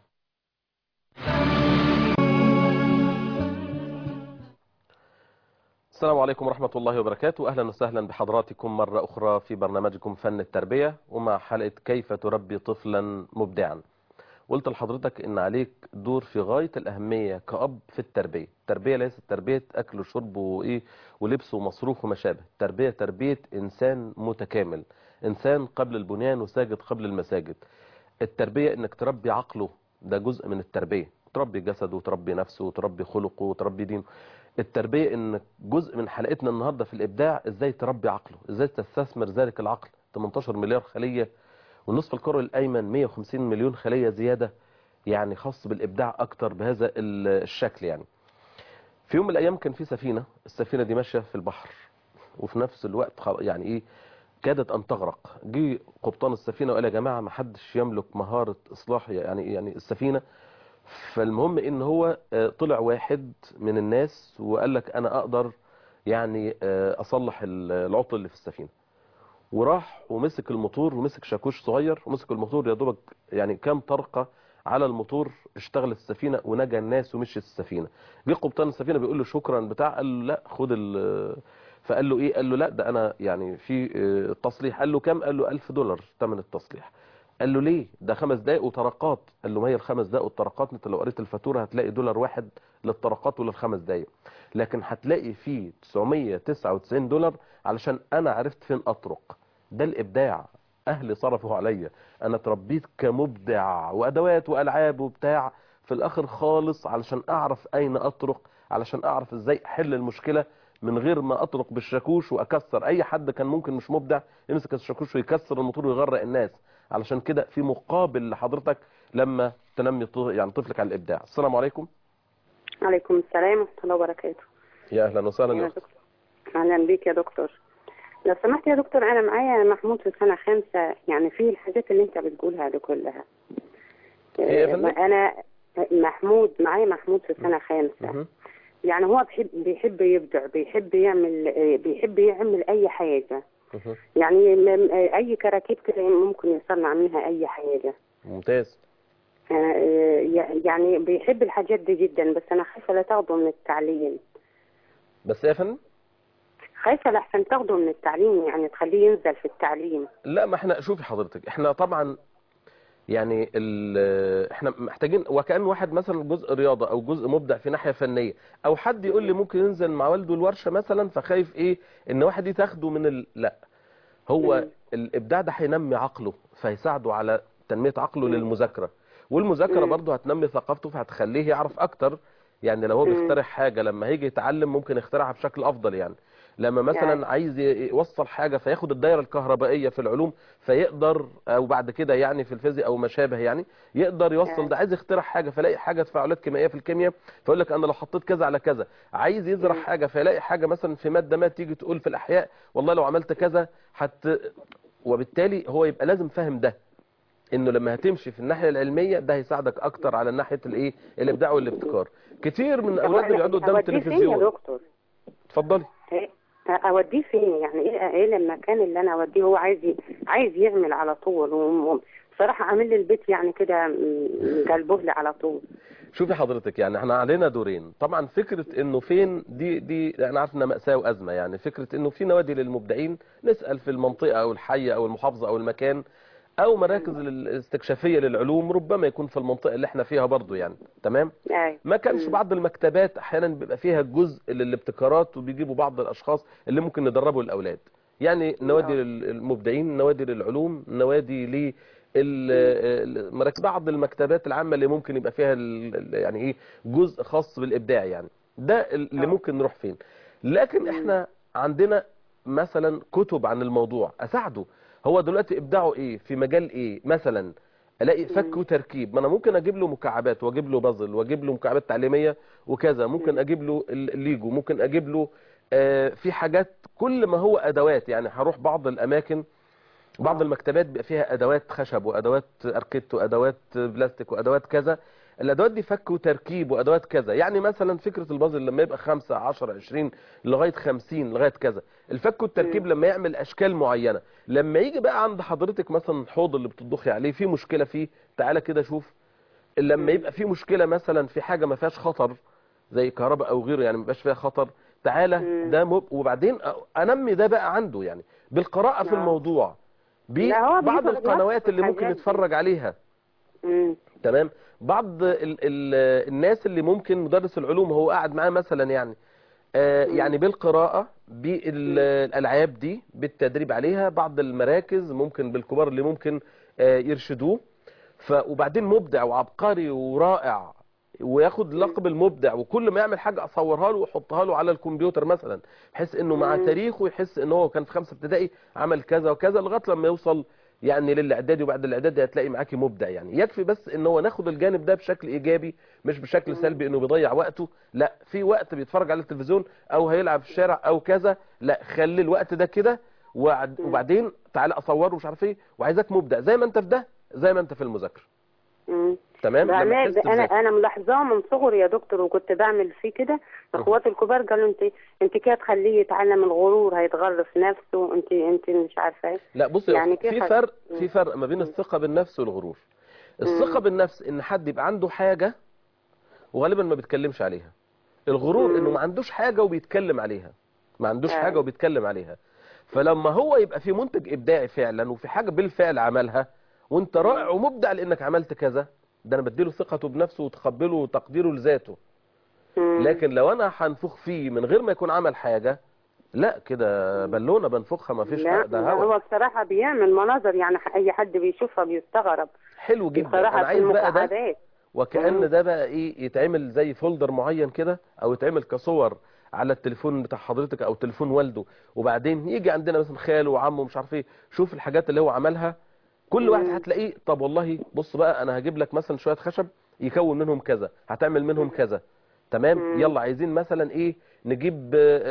Speaker 1: السلام عليكم ورحمة الله وبركاته أهلا وسهلا بحضراتكم مرة أخرى في برنامجكم فن التربية ومع حلقة كيف تربي طفلا مبدعا قلت لحضرتك ان عليك دور في غاية الأهمية كأب في التربية التربية ليست تربية أكل وشرب وإيه ولبس ومصروف وما شابه التربية تربية إنسان متكامل إنسان قبل البنيان وساجد قبل المساجد التربية إنك تربي عقله ده جزء من التربية تربي جسده وتربي نفسه وتربي خلقه وتربي دينه التربية ان جزء من حلقتنا النهاردة في الابداع ازاي تربي عقله ازاي تستثمر ذلك العقل 18 مليار خلية والنصف الكرة الايمن 150 مليون خلية زيادة يعني خاص بالابداع اكتر بهذا ال- الشكل يعني في يوم من الايام كان في سفينة السفينة دي ماشية في البحر وفي نفس الوقت خل- يعني ايه كادت ان تغرق جه قبطان السفينة وقال يا جماعة ما حدش يملك مهارة اصلاح يعني يعني السفينة فالمهم ان هو آه، طلع واحد من الناس وقال لك انا اقدر يعني آه، اصلح ال- العطل اللي في السفينة وراح ومسك الموتور ومسك شاكوش صغير ومسك الموتور يا دوبك يعني كام طرقة على الموتور اشتغلت السفينة ونجا الناس ومشيت السفينة جه قبطان السفينة بيقول له شكرا بتاع قال له لا خد ال فقال له ايه قال له لا ده انا يعني في آه، تصليح قال له كام قال له 1000 دولار ثمن التصليح قال له ليه ده خمس دقايق وطرقات قال له ما هي الخمس دقايق والطرقات انت لو قريت الفاتوره هتلاقي دولار واحد للطرقات وللخمس دقايق لكن هتلاقي فيه 999 دولار علشان انا عرفت فين اطرق ده الابداع اهلي صرفوا عليا انا اتربيت كمبدع وادوات والعاب وبتاع في الاخر خالص علشان اعرف اين اطرق علشان اعرف ازاي احل المشكله من غير ما اطرق بالشاكوش واكسر اي حد كان ممكن مش مبدع يمسك الشاكوش ويكسر الموتور ويغرق الناس علشان كده في مقابل لحضرتك لما تنمي ط- يعني طفلك على الابداع السلام عليكم
Speaker 2: عليكم السلام ورحمة الله وبركاته
Speaker 1: يا اهلا وسهلا
Speaker 2: يا
Speaker 1: يا أخت.
Speaker 2: دكتور أهلا بيك يا دكتور لو سمحت يا دكتور أنا معايا محمود في سنة خامسة يعني في الحاجات اللي أنت بتقولها دي كلها
Speaker 1: إيه يا فندم؟
Speaker 2: أنا محمود معايا محمود في سنة خامسة
Speaker 1: مهم.
Speaker 2: يعني هو بيحب بيحب يبدع بيحب يعمل بيحب يعمل أي حاجة
Speaker 1: مهم.
Speaker 2: يعني م- أي كراكيب كده ممكن يصنع منها أي حاجة
Speaker 1: ممتاز
Speaker 2: آه، يعني بيحب الحاجات دي جدا بس أنا خايفة لا تاخده من التعليم
Speaker 1: بس يا فندم
Speaker 2: خايفة لحسن تاخده من التعليم يعني تخليه ينزل في التعليم
Speaker 1: لا ما احنا شوفي حضرتك احنا طبعا يعني ال- احنا محتاجين وكأن واحد مثلا جزء رياضة او جزء مبدع في ناحية فنية او حد يقول لي ممكن ينزل مع والده الورشة مثلا فخايف ايه ان واحد يتاخده من ال... لا هو
Speaker 2: مم.
Speaker 1: الابداع ده هينمي عقله فيساعده على تنمية عقله
Speaker 2: مم.
Speaker 1: للمذاكرة والمذاكرة
Speaker 2: مم.
Speaker 1: برضه هتنمي ثقافته فهتخليه يعرف اكتر يعني لو هو
Speaker 2: مم.
Speaker 1: بيخترع حاجة لما هيجي يتعلم ممكن يخترعها بشكل افضل يعني لما مثلا
Speaker 2: يعني.
Speaker 1: عايز ي- يوصل حاجة فياخد الدايرة الكهربائية في العلوم فيقدر او بعد كده يعني في الفيزياء او ما شابه يعني يقدر يوصل
Speaker 2: يعني.
Speaker 1: ده عايز يخترع حاجة فيلاقي حاجة تفاعلات كيميائية في الكيمياء فيقول لك انا لو حطيت كذا على كذا عايز يزرع
Speaker 2: مم.
Speaker 1: حاجة فيلاقي حاجة مثلا في مادة ما تيجي تقول في الاحياء والله لو عملت كذا حت وبالتالي هو يبقى لازم فاهم ده انه لما هتمشي في الناحيه العلميه ده هيساعدك اكتر على ناحيه الايه الابداع والابتكار كتير من الاولاد اللي بيقعدوا قدام
Speaker 2: أوديه فين يا
Speaker 1: التلفزيون
Speaker 2: دكتور؟
Speaker 1: اتفضلي
Speaker 2: إيه؟ اوديه فين يعني ايه ايه المكان اللي انا اوديه هو عايز ي- عايز يعمل على طول وبصراحه عامل لي البيت يعني كده م- قلبه لي على طول
Speaker 1: شوفي حضرتك يعني احنا علينا دورين طبعا فكره انه فين دي دي انا عارف انها ماساه وازمه يعني فكره انه في نوادي للمبدعين نسال في المنطقه او الحي او المحافظه او المكان او مراكز الاستكشافيه للعلوم ربما يكون في المنطقه اللي احنا فيها برضو يعني تمام
Speaker 2: ايوه
Speaker 1: ما كانش
Speaker 2: مم.
Speaker 1: بعض المكتبات احيانا بيبقى فيها جزء للابتكارات وبيجيبوا بعض الاشخاص اللي ممكن يدربوا الاولاد يعني نوادي
Speaker 2: آه.
Speaker 1: للمبدعين نوادي للعلوم نوادي ل مراكز بعض المكتبات العامه اللي ممكن يبقى فيها ال- ال- يعني ايه جزء خاص بالابداع يعني ده اللي
Speaker 2: آه.
Speaker 1: ممكن نروح فين لكن
Speaker 2: مم.
Speaker 1: احنا عندنا مثلا كتب عن الموضوع اساعده هو دلوقتي ابداعه ايه في مجال ايه مثلا الاقي فك
Speaker 2: مم.
Speaker 1: وتركيب ما انا ممكن اجيب له مكعبات واجيب له بازل واجيب له مكعبات تعليميه وكذا ممكن
Speaker 2: مم.
Speaker 1: اجيب له ال- الليجو ممكن اجيب له آه، في حاجات كل ما هو ادوات يعني هروح بعض الاماكن بعض
Speaker 2: آه.
Speaker 1: المكتبات بيبقى فيها ادوات خشب وادوات اركيت وادوات بلاستيك وادوات كذا الادوات دي فك وتركيب وادوات كذا يعني مثلا فكره البازل لما يبقى 5 10 20 لغايه 50 لغايه كذا الفك والتركيب
Speaker 2: مم.
Speaker 1: لما يعمل اشكال معينه لما يجي بقى عند حضرتك مثلا الحوض اللي بتطبخي عليه في مشكله فيه تعالى كده شوف لما
Speaker 2: مم.
Speaker 1: يبقى في مشكله مثلا في حاجه ما فيهاش خطر زي كهرباء او غيره يعني ما يبقاش فيها خطر تعالى
Speaker 2: مم.
Speaker 1: ده مب... وبعدين انمي ده بقى عنده يعني بالقراءه في
Speaker 2: آه.
Speaker 1: الموضوع
Speaker 2: لا، هو
Speaker 1: ببعض
Speaker 2: بيقرأ
Speaker 1: القنوات
Speaker 2: بنفسه
Speaker 1: اللي ممكن
Speaker 2: الحاجات دي.
Speaker 1: يتفرج عليها
Speaker 2: مم.
Speaker 1: تمام بعض ال ال الناس اللي ممكن مدرس العلوم هو قاعد معاه مثلا يعني آه
Speaker 2: مم.
Speaker 1: يعني بالقراءة بالألعاب دي بالتدريب عليها بعض المراكز ممكن بالكبار اللي ممكن آه يرشدوه ف وبعدين مبدع وعبقري ورائع وياخد لقب المبدع وكل ما يعمل حاجه اصورها له واحطها له على الكمبيوتر مثلا بحيث انه مع
Speaker 2: مم.
Speaker 1: تاريخه يحس ان هو كان في خمسه ابتدائي عمل كذا وكذا لغايه لما يوصل يعني للاعدادي وبعد الاعدادي هتلاقي معاكي مبدع يعني يكفي بس ان هو ناخد الجانب ده بشكل ايجابي مش بشكل سلبي انه بيضيع وقته لا في وقت بيتفرج على التلفزيون او هيلعب في الشارع او كذا لا خلي الوقت ده كده وعد- وبعدين تعالى اصوره مش عارف ايه وعايزك مبدع زي ما انت في ده زي ما انت في المذاكره
Speaker 2: مم.
Speaker 1: تمام لما
Speaker 2: بعمل
Speaker 1: تحس
Speaker 2: انا
Speaker 1: بذاكرة.
Speaker 2: انا ملاحظاه من صغري يا دكتور وكنت بعمل فيه كده اخواتي الكبار قالوا انت انت كده تخليه يتعلم الغرور هيتغر في نفسه انت انت مش عارفه ايه
Speaker 1: لا بصي
Speaker 2: يعني
Speaker 1: يعني
Speaker 2: كيف
Speaker 1: في
Speaker 2: هت-
Speaker 1: فرق
Speaker 2: مم.
Speaker 1: في فرق ما بين الثقه بالنفس والغرور الثقه بالنفس ان حد يبقى عنده حاجه وغالبا ما بيتكلمش عليها الغرور
Speaker 2: مم.
Speaker 1: انه ما عندوش حاجه وبيتكلم عليها ما عندوش
Speaker 2: أيوة.
Speaker 1: حاجه وبيتكلم عليها فلما هو يبقى في منتج ابداعي فعلا وفي حاجه بالفعل عملها وانت رائع ومبدع لانك عملت كذا ده انا بديله ثقته بنفسه وتقبله وتقديره لذاته
Speaker 2: مم.
Speaker 1: لكن لو انا هنفخ فيه من غير ما يكون عمل حاجه لا كده بالونه بنفخها ما فيش
Speaker 2: لا
Speaker 1: حاجه ده
Speaker 2: لا،
Speaker 1: هوا
Speaker 2: هو بصراحه بيعمل مناظر يعني اي حد بيشوفها بيستغرب
Speaker 1: حلو جدا
Speaker 2: بصراحه
Speaker 1: انا
Speaker 2: في
Speaker 1: عايز بقى ده
Speaker 2: المقعدات
Speaker 1: وكأن
Speaker 2: مم.
Speaker 1: ده بقى ايه يتعمل زي فولدر معين كده او يتعمل كصور على التليفون بتاع حضرتك او تليفون والده وبعدين يجي عندنا مثلا خاله وعمه مش عارف ايه شوف الحاجات اللي هو عملها كل واحد
Speaker 2: مم.
Speaker 1: هتلاقيه طب والله بص بقى انا هجيب لك مثلا شويه خشب يكون منهم كذا هتعمل منهم كذا تمام
Speaker 2: مم.
Speaker 1: يلا عايزين مثلا ايه نجيب آه،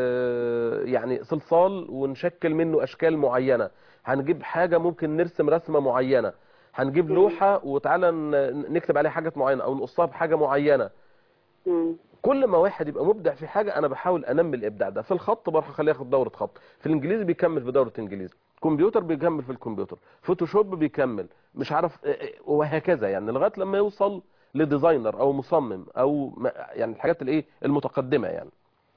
Speaker 1: آه، يعني صلصال ونشكل منه اشكال معينه هنجيب حاجه ممكن نرسم رسمه معينه هنجيب
Speaker 2: مم.
Speaker 1: لوحه وتعالى ن- نكتب عليها حاجات معينه او نقصها بحاجه معينه
Speaker 2: مم.
Speaker 1: كل ما واحد يبقى مبدع في حاجه انا بحاول انمي الابداع ده في الخط بروح اخليه ياخد دوره خط في الانجليزي بيكمل في دوره انجليزي كمبيوتر بيكمل في الكمبيوتر فوتوشوب بيكمل مش عارف إيه إيه، وهكذا يعني لغايه لما يوصل لديزاينر او مصمم او ما- يعني الحاجات الايه المتقدمه يعني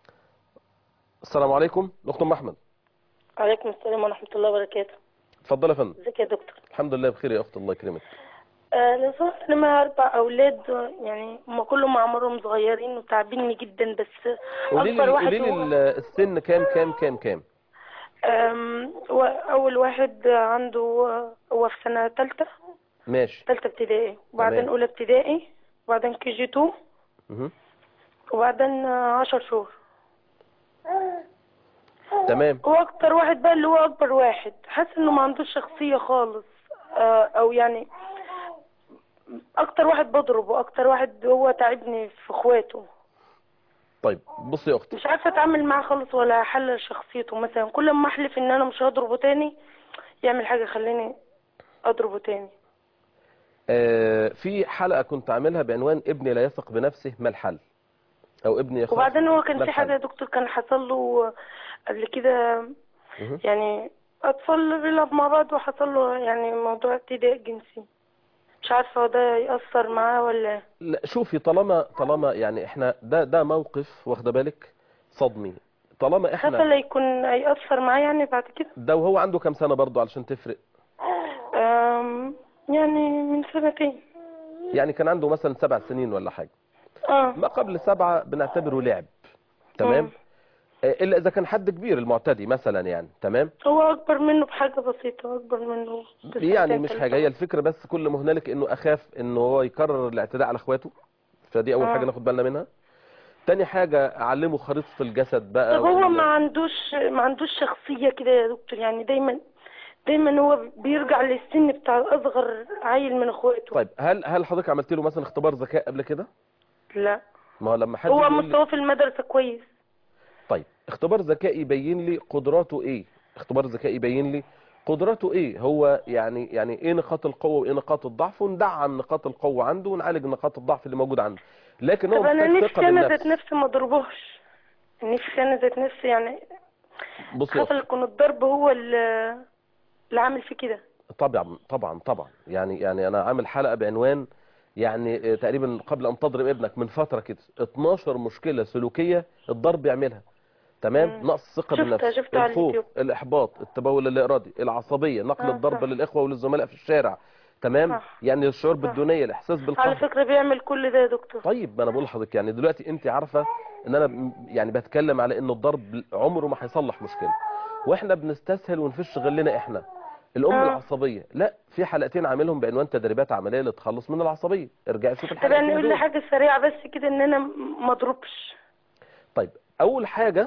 Speaker 1: السلام عليكم دكتور محمد
Speaker 3: عليكم السلام ورحمة الله وبركاته
Speaker 1: اتفضل يا فندم
Speaker 3: ازيك يا دكتور
Speaker 1: الحمد لله بخير يا اخت الله يكرمك
Speaker 3: آه لو سمحت انا معايا اربع اولاد يعني هم كلهم اعمارهم صغيرين وتعبيني جدا بس
Speaker 1: قولي لي
Speaker 3: اكبر واحد
Speaker 1: قولي لي
Speaker 3: هو
Speaker 1: ال- السن كام كام كام كام
Speaker 3: آم، هو اول واحد عنده هو في سنة تالتة
Speaker 1: ماشي
Speaker 3: تالتة ابتدائي وبعدين
Speaker 1: تمام.
Speaker 3: اولى ابتدائي وبعدين كي جي تو
Speaker 1: مهم.
Speaker 3: وبعدين آه، عشر شهور
Speaker 1: تمام
Speaker 3: هو اكتر واحد بقى اللي هو اكبر واحد حاسس انه ما عندوش شخصية خالص آه، او يعني اكتر واحد بضربه اكتر واحد هو تعبني في اخواته
Speaker 1: طيب بصي يا اختي
Speaker 3: مش عارفه اتعامل معاه خالص ولا احلل شخصيته مثلا كل ما احلف ان انا مش هضربه تاني يعمل حاجه خليني اضربه تاني
Speaker 1: آه، في حلقة كنت عاملها بعنوان ابني لا يثق بنفسه ما الحل او ابني يخاف
Speaker 3: وبعدين هو كان
Speaker 1: ما
Speaker 3: في حاجه يا
Speaker 1: الحل؟
Speaker 3: دكتور كان حصل له قبل كده
Speaker 1: مهم.
Speaker 3: يعني اطفال بيلعب مع بعض وحصل له يعني موضوع اعتداء جنسي مش عارفه هو ده يأثر معاه ولا
Speaker 1: لا شوفي طالما طالما يعني احنا ده ده موقف واخده بالك صدمي طالما
Speaker 3: خايفه
Speaker 1: احنا
Speaker 3: لا يكون هيأثر معاه يعني بعد كده
Speaker 1: ده وهو عنده كام سنة برضو علشان تفرق
Speaker 3: أم، يعني من سنتين
Speaker 1: يعني كان عنده مثلا سبع سنين ولا حاجة
Speaker 3: اه
Speaker 1: ما قبل سبعة بنعتبره لعب تمام
Speaker 3: مم.
Speaker 1: آه، الا اذا كان حد كبير المعتدي مثلا يعني تمام
Speaker 3: هو اكبر منه بحاجه بسيطه اكبر منه
Speaker 1: يعني
Speaker 3: بسنتين
Speaker 1: مش
Speaker 3: ثلاثة.
Speaker 1: حاجة هي الفكرة بس كل ما هنالك انه اخاف انه هو يكرر الاعتداء على اخواته فدي اول
Speaker 3: آه.
Speaker 1: حاجة ناخد بالنا منها تاني حاجة اعلمه خريطة الجسد بقى
Speaker 3: طب هو
Speaker 1: وال-
Speaker 3: ما عندوش ما عندوش شخصية كده يا دكتور يعني دايما دايما هو بيرجع للسن بتاع اصغر عيل من اخواته
Speaker 1: طيب هل هل حضرتك عملت له مثلا اختبار ذكاء قبل كده
Speaker 3: لا
Speaker 1: ما هو لما حد
Speaker 3: هو
Speaker 1: يقول لي
Speaker 3: مستواه في المدرسة كويس
Speaker 1: طيب اختبار ذكاء يبين لي قدراته ايه اختبار ذكاء يبين لي قدراته ايه هو يعني يعني ايه نقاط القوه وايه نقاط الضعف وندعم نقاط القوه عنده ونعالج نقاط الضعف اللي موجوده عنده لكن هو
Speaker 3: طب انا
Speaker 1: محتاج
Speaker 3: نفسي
Speaker 1: ثقه
Speaker 3: انا ذات
Speaker 1: بالنفس
Speaker 3: نفسي ما اضربوش نفسي انا ذات نفسي يعني
Speaker 1: بصي يا
Speaker 3: خاف
Speaker 1: أختي،
Speaker 3: يكون الضرب هو اللي اللي عامل فيه كده
Speaker 1: طبعا طبعا طبعا يعني يعني انا عامل حلقه بعنوان يعني آه، تقريبا قبل ان تضرب ابنك من فتره كده 12 مشكله سلوكيه الضرب يعملها تمام
Speaker 3: مم.
Speaker 1: نقص الثقه
Speaker 3: شفتها-
Speaker 1: بالنفس
Speaker 3: شفتها على
Speaker 1: الخوف
Speaker 3: اليوتيوب.
Speaker 1: الاحباط التبول الارادي العصبيه نقل
Speaker 3: آه،
Speaker 1: الضرب
Speaker 3: صح.
Speaker 1: للاخوه وللزملاء في الشارع تمام
Speaker 3: صح.
Speaker 1: يعني الشعور
Speaker 3: صح.
Speaker 1: بالدونيه الاحساس
Speaker 3: على
Speaker 1: بالقهر
Speaker 3: فكرة بيعمل كل ده يا دكتور
Speaker 1: طيب ما انا بقول لحضرتك يعني دلوقتي انت عارفه ان انا م- يعني بتكلم على ان الضرب عمره ما هيصلح مشكله واحنا بنستسهل ونفش غلنا احنا الام
Speaker 3: آه.
Speaker 1: العصبيه لا في حلقتين عاملهم بعنوان تدريبات عمليه للتخلص من العصبيه ارجع شوف
Speaker 3: طب
Speaker 1: الحلقتين
Speaker 3: يعني يقول لي
Speaker 1: دول.
Speaker 3: حاجة سريعة بس كده ان انا ما اضربش
Speaker 1: طيب اول حاجه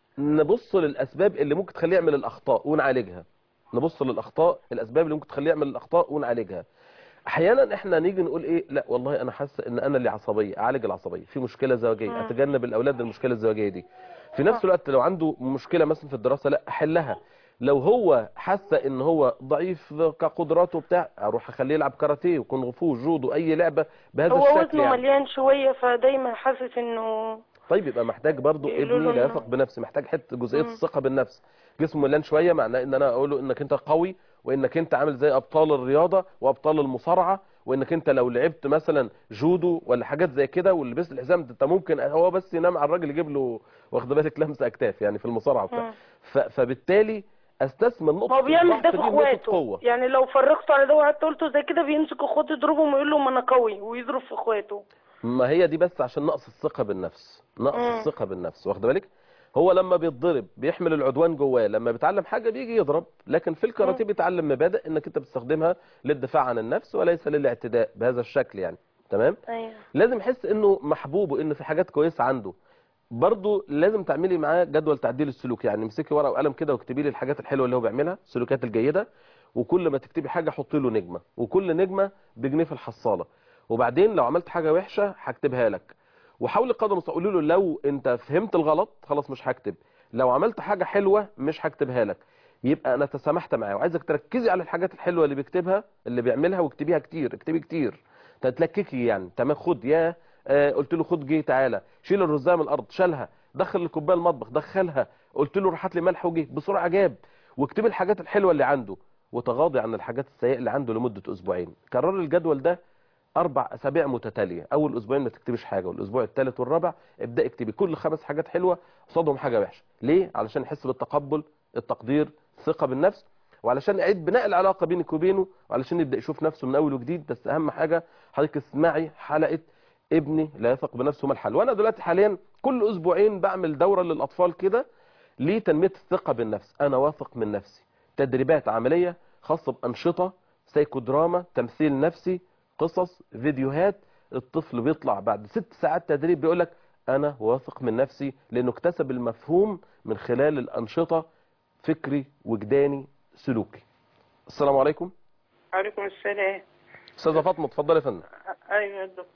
Speaker 1: نبص للاسباب اللي ممكن تخليه يعمل الاخطاء ونعالجها نبص للاخطاء الاسباب اللي ممكن تخليه يعمل الاخطاء ونعالجها احيانا احنا نيجي نقول ايه لا والله انا حاسه ان انا اللي عصبيه اعالج العصبيه في مشكله زوجيه
Speaker 3: مم.
Speaker 1: اتجنب الاولاد المشكله الزوجيه دي في نفس الوقت لو عنده مشكله مثلا في الدراسه لا احلها لو هو حاسه ان هو ضعيف كقدراته بتاع اروح اخليه يلعب كاراتيه وكونغ فو جودو اي لعبه بهذا
Speaker 3: هو
Speaker 1: الشكل
Speaker 3: وزنه
Speaker 1: يعني.
Speaker 3: مليان شوية فدايما حاسس انه
Speaker 1: طيب يبقى محتاج برضو
Speaker 3: يقولوا
Speaker 1: ابني
Speaker 3: له
Speaker 1: لا
Speaker 3: إنه-
Speaker 1: يثق بنفسه محتاج حته جزئيه
Speaker 3: مم.
Speaker 1: الثقه بالنفس جسمه مليان شويه معناه ان انا اقول له انك انت قوي وانك انت عامل زي ابطال الرياضه وابطال المصارعه وانك انت لو لعبت مثلا جودو ولا حاجات زي كده ولبست الحزام ده انت ممكن هو بس ينام على الراجل يجيب له واخد بالك لمسه اكتاف يعني في المصارعه وبتاع
Speaker 3: مم.
Speaker 1: ف- فبالتالي استثمر نقطه
Speaker 3: هو بيعمل
Speaker 1: الضعف
Speaker 3: ده
Speaker 1: دي
Speaker 3: في
Speaker 1: بنقطة
Speaker 3: اخواته
Speaker 1: قوه
Speaker 3: يعني لو فرقته على ده وقعدت قلته زي كده بيمسك اخواته يضربهم ويقول لهم انا قوي ويضرب في اخواته
Speaker 1: ما هي دي بس عشان نقص الثقة بالنفس نقص
Speaker 3: مم.
Speaker 1: الثقة بالنفس واخد بالك هو لما بيتضرب بيحمل العدوان جواه لما بيتعلم حاجة بيجي يضرب لكن في الكاراتيه بيتعلم مبادئ انك انت بتستخدمها للدفاع عن النفس وليس للاعتداء بهذا الشكل يعني تمام
Speaker 3: ايوه
Speaker 1: لازم يحس انه محبوب وان في حاجات كويسة عنده برضه لازم تعملي معاه جدول تعديل السلوك يعني امسكي ورقه وقلم كده واكتبي لي الحاجات الحلوه اللي هو بيعملها السلوكيات الجيده وكل ما تكتبي حاجه حطي له نجمه وكل نجمه بجنيه في الحصاله وبعدين لو عملت حاجه وحشه هكتبها لك وحاولي قدر المستطاع قولي له لو انت فهمت الغلط خلاص مش هكتب لو عملت حاجه حلوه مش هكتبها لك يبقى انا تسامحت معاه وعايزك تركزي على الحاجات الحلوه اللي بيكتبها اللي بيعملها واكتبيها كتير اكتبي كتير تتلككي يعني تمام خد يا آه قلت له خد جه تعالى شيل الرزايه من الارض شالها دخل الكوبايه المطبخ دخلها قلت له روح هات لي ملح وجه بسرعه جاب واكتبي الحاجات الحلوه اللي عنده وتغاضي عن الحاجات السيئه اللي عنده لمده اسبوعين كرر الجدول ده اربع اسابيع متتاليه اول اسبوعين ما تكتبيش حاجه والاسبوع الثالث والرابع ابدا اكتبي كل خمس حاجات حلوه قصادهم حاجه وحشه ليه علشان يحس بالتقبل التقدير الثقه بالنفس وعلشان يعيد بناء العلاقه بينك وبينه وعلشان يبدا يشوف نفسه من اول وجديد بس اهم حاجه حضرتك اسمعي حلقه ابني لا يثق بنفسه ما الحل وانا دلوقتي حاليا كل اسبوعين بعمل دوره للاطفال كده لتنميه الثقه بالنفس انا واثق من نفسي تدريبات عمليه خاصه بانشطه سايكودراما تمثيل نفسي قصص فيديوهات الطفل بيطلع بعد ست ساعات تدريب بيقول لك انا واثق من نفسي لانه اكتسب المفهوم من خلال الانشطه فكري وجداني سلوكي السلام عليكم
Speaker 4: عليكم السلام
Speaker 1: استاذه فاطمه اتفضلي يا فندم
Speaker 4: ايوه يا دكتور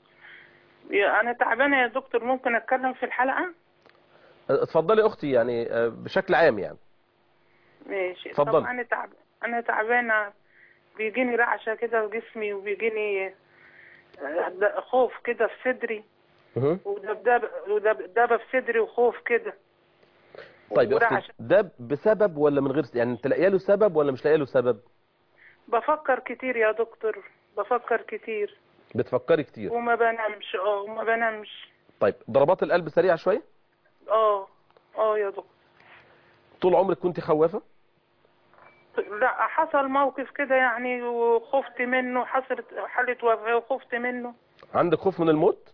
Speaker 4: يا- انا تعبانه يا دكتور ممكن اتكلم في الحلقه
Speaker 1: اتفضلي اختي يعني آه، بشكل عام يعني
Speaker 4: ماشي
Speaker 1: اتفضل.
Speaker 4: طب انا تعب انا تعبانه بيجيني رعشه كده في جسمي وبيجيني آه، د- خوف كده في صدري
Speaker 1: مهم.
Speaker 4: ودبدبه ودبدبه في صدري وخوف كده
Speaker 1: طيب يا
Speaker 4: ورعشة.
Speaker 1: اختي ده بسبب ولا من غير يعني انت لاقيه له سبب ولا مش لاقيه له سبب
Speaker 4: بفكر كتير يا دكتور بفكر كتير
Speaker 1: بتفكري كتير
Speaker 4: وما بنامش اه وما بنامش
Speaker 1: طيب ضربات القلب سريعه شويه
Speaker 4: اه اه يا دكتور
Speaker 1: طول عمرك كنت خوافه
Speaker 4: لا حصل موقف كده يعني وخفت منه حصلت حالة وفاة وخفت منه
Speaker 1: عندك خوف من الموت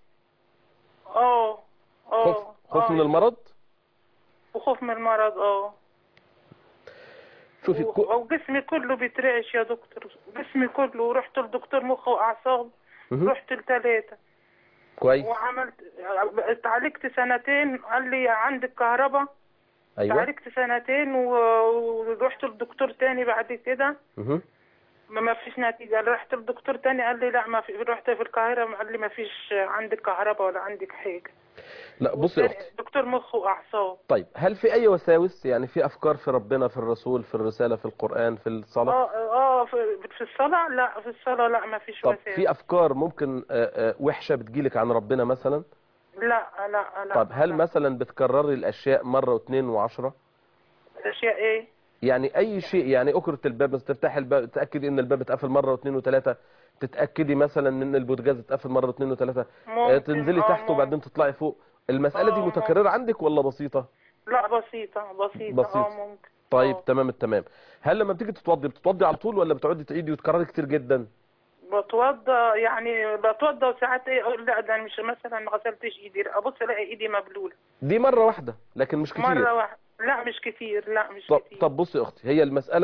Speaker 4: اه اه
Speaker 1: خوف خوف
Speaker 4: آه.
Speaker 1: من المرض
Speaker 4: وخوف من المرض اه
Speaker 1: شوفي
Speaker 4: و-
Speaker 1: كو...
Speaker 4: وجسمي كله بيترعش يا دكتور جسمي كله ورحت لدكتور مخ واعصاب
Speaker 1: مهم.
Speaker 4: رحت لثلاثة
Speaker 1: كويس
Speaker 4: وعملت اتعالجت سنتين قال لي عندك كهرباء
Speaker 1: ايوه
Speaker 4: اتعالجت سنتين و- ورحت لدكتور تاني بعد كده
Speaker 1: مهم.
Speaker 4: ما ما فيش نتيجة رحت لدكتور تاني قال لي لا ما في رحت في القاهرة قال لي ما فيش عندك كهرباء ولا عندك حاجة
Speaker 1: لا بصي يا
Speaker 4: والتاني
Speaker 1: اختي
Speaker 4: دكتور مخ وأعصاب
Speaker 1: طيب هل في اي وساوس يعني في افكار في ربنا في الرسول في الرساله في القران في الصلاه
Speaker 4: اه اه في, في الصلاة لا في الصلاة لا ما فيش
Speaker 1: طب
Speaker 4: وسائل
Speaker 1: في افكار ممكن آه، آه، وحشه بتجيلك عن ربنا مثلا
Speaker 4: لا لا لا
Speaker 1: طب هل
Speaker 4: لا.
Speaker 1: مثلا بتكرري الاشياء مره واثنين وعشرة
Speaker 4: أشياء إيه
Speaker 1: يعني اي شيء يعني اكرة الباب بس تفتحي الباب تتاكدي ان الباب اتقفل مره واثنين وثلاثه تتاكدي مثلا ان البوتاجاز اتقفل مره واثنين وثلاثه آه،
Speaker 4: ممكن
Speaker 1: تنزلي
Speaker 4: آه،
Speaker 1: تحت
Speaker 4: ممكن.
Speaker 1: وبعدين تطلعي فوق المساله دي
Speaker 4: آه،
Speaker 1: متكرره عندك ولا بسيطه
Speaker 4: لا بسيطة بسيطة
Speaker 1: بسيطة.
Speaker 4: اه ممكن
Speaker 1: طيب
Speaker 4: آه.
Speaker 1: تمام التمام هل لما بتيجي تتوضي بتتوضي على طول ولا بتقعدي تعيدي وتكرري كتير جدا
Speaker 4: بتوضى يعني بتوضى وساعات ايه اقول لا ده أنا مش مثلا ما غسلتش ايدي ابص الاقي ايدي مبلوله
Speaker 1: دي مره واحده لكن مش كتير
Speaker 4: مره واحده لا مش كتير لا مش
Speaker 1: طب
Speaker 4: كتير
Speaker 1: طب بصي يا اختي هي المساله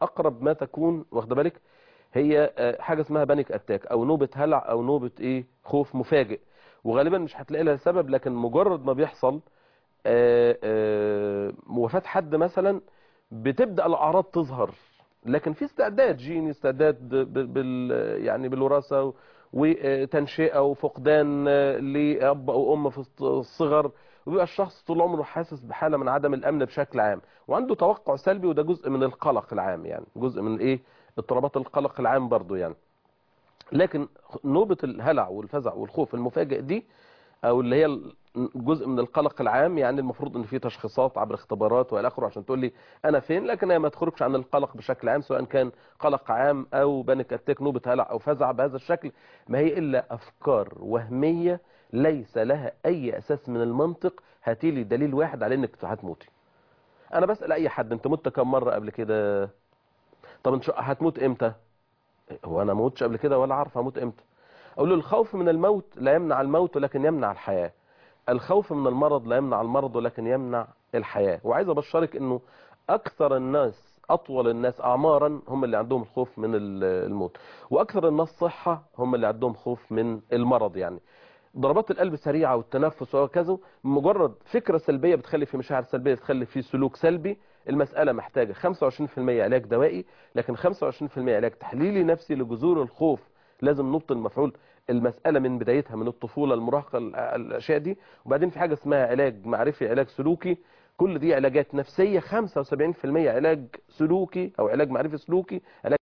Speaker 1: اقرب ما تكون واخد بالك هي آه، حاجه اسمها بانيك اتاك او نوبه هلع او نوبه ايه خوف مفاجئ وغالبا مش هتلاقي لها سبب لكن مجرد ما بيحصل آه، آه، وفاه حد مثلا بتبدا الاعراض تظهر لكن في استعداد جيني استعداد ب- بال يعني بالوراثه وتنشئه وفقدان آه، لاب او ام في الصغر وبيبقى الشخص طول عمره حاسس بحاله من عدم الامن بشكل عام وعنده توقع سلبي وده جزء من القلق العام يعني جزء من ايه اضطرابات القلق العام برضو يعني لكن نوبة الهلع والفزع والخوف المفاجئ دي او اللي هي جزء من القلق العام يعني المفروض ان في تشخيصات عبر اختبارات والى اخره عشان تقول لي انا فين لكن هي ما تخرجش عن القلق بشكل عام سواء كان قلق عام او بانيك اتاك نوبة هلع او فزع بهذا الشكل ما هي الا افكار وهمية ليس لها اي اساس من المنطق هاتي لي دليل واحد على انك هتموتي انا بسال اي حد انت مت كم مره قبل كده طب انت هتموت امتى هو انا ما متش قبل كده ولا عارف هموت امتى اقول له الخوف من الموت لا يمنع الموت ولكن يمنع الحياه الخوف من المرض لا يمنع المرض ولكن يمنع الحياه وعايز ابشرك انه اكثر الناس اطول الناس اعمارا هم اللي عندهم الخوف من ال- الموت واكثر الناس صحه هم اللي عندهم خوف من المرض يعني ضربات القلب سريعه والتنفس وهكذا مجرد فكره سلبيه بتخلي في مشاعر سلبيه بتخلي في سلوك سلبي المساله محتاجه 25% علاج دوائي لكن 25% علاج تحليلي نفسي لجذور الخوف لازم نبطل المفعول المساله من بدايتها من الطفوله المراهقه ال- الاشياء دي وبعدين في حاجه اسمها علاج معرفي علاج سلوكي كل دي علاجات نفسيه 75% علاج سلوكي او علاج معرفي سلوكي علاج